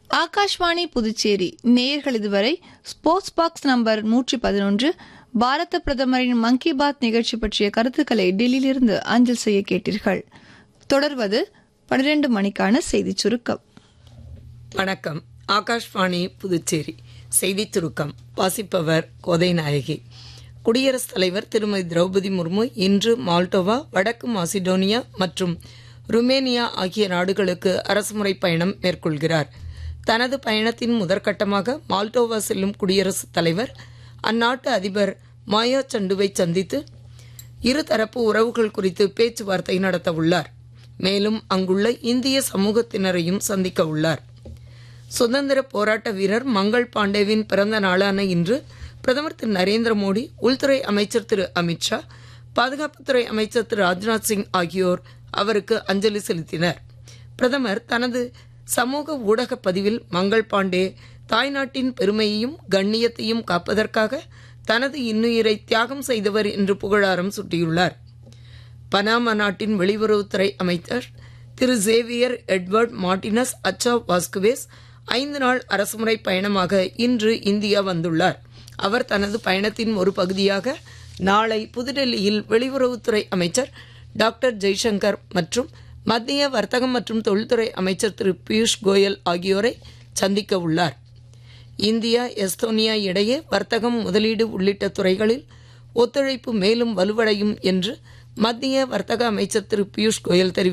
ஆகாஷ்வாணி புதுச்சேரி நேயர்கள் இதுவரை sports box number நூற்றி பதினொன்று பாரத பிரதமரின் மன் கி பாத் நிகழ்ச்சி பற்றிய கருத்துக்களை டெல்லியிலிருந்து அஞ்சல் செய்ய கேட்டீர்கள் தொடர்வது பனிரெண்டு மணிக்கான செய்திச் சுருக்கம் வணக்கம் ஆகாஷ்வாணி புதுச்சேரி செய்திச் சுருக்கம் வாசிப்பவர் கோதை நாயகி குடியரசுத் தலைவர் திருமதி திரௌபதி முர்மு இன்று மால்டோவா வடக்கு மாசிடோனியா மற்றும் ருமேனியா ஆகிய நாடுகளுக்கு அரசுமுறை பயணம் மேற்கொள்கிறார் தனது பயணத்தின் முதற்கட்டமாக மால்டோவா செல்லும் குடியரசுத் தலைவர் அந்நாட்டு அதிபர் மாயா சண்டுவை சந்தித்து இருதரப்பு உறவுகள் குறித்து பேச்சுவார்த்தை நடத்த உள்ளார் மேலும் அங்குள்ள இந்திய சமூகத்தினரையும் சந்திக்க உள்ளார் சுதந்திர போராட்ட வீரர் மங்கள் பாண்டேவின் பிறந்த நாளான இன்று பிரதமர் திரு நரேந்திர மோடி உள்துறை அமைச்சர் திரு அமித்ஷா பாதுகாப்புத்துறை அமைச்சர் திரு ராஜ்நாத் சிங் ஆகியோர் அவருக்கு அஞ்சலி செலுத்தினர் பிரதமர் தனது சமூக ஊடக பதிவில் மங்கள் பாண்டே தாய்நாட்டின் பெருமையையும் கண்ணியத்தையும் காப்பதற்காக தனது இன்னுயிரை தியாகம் செய்தவர் என்று புகழாரம் சூட்டியுள்ளார் பனாமா நாட்டின் வெளியுறவுத்துறை அமைச்சர் திரு சேவியர் எட்வர்ட் மார்டினஸ் அச்சா வாஸ்குவேஸ் ஐந்து நாள் அரசுமுறை பயணமாக இன்று இந்தியா வந்துள்ளார் அவர் தனது பயணத்தின் ஒரு பகுதியாக நாளை புதுடெல்லியில் வெளியுறவுத்துறை அமைச்சர் டாக்டர் ஜெய்சங்கர் மற்றும் மத்திய வர்த்தகம் மற்றும் தொழில்துறை அமைச்சர் திரு பியூஷ் கோயல் ஆகியோரை சந்திக்க உள்ளார் இந்தியா எஸ்தோனியா இடையே வர்த்தகம் முதலீடு உள்ளிட்ட துறைகளில் ஒத்துழைப்பு மேலும் வலுவடையும் என்று மத்திய வர்த்தக அமைச்சர் திரு பியூஷ் கோயல் தெரிவித்தார்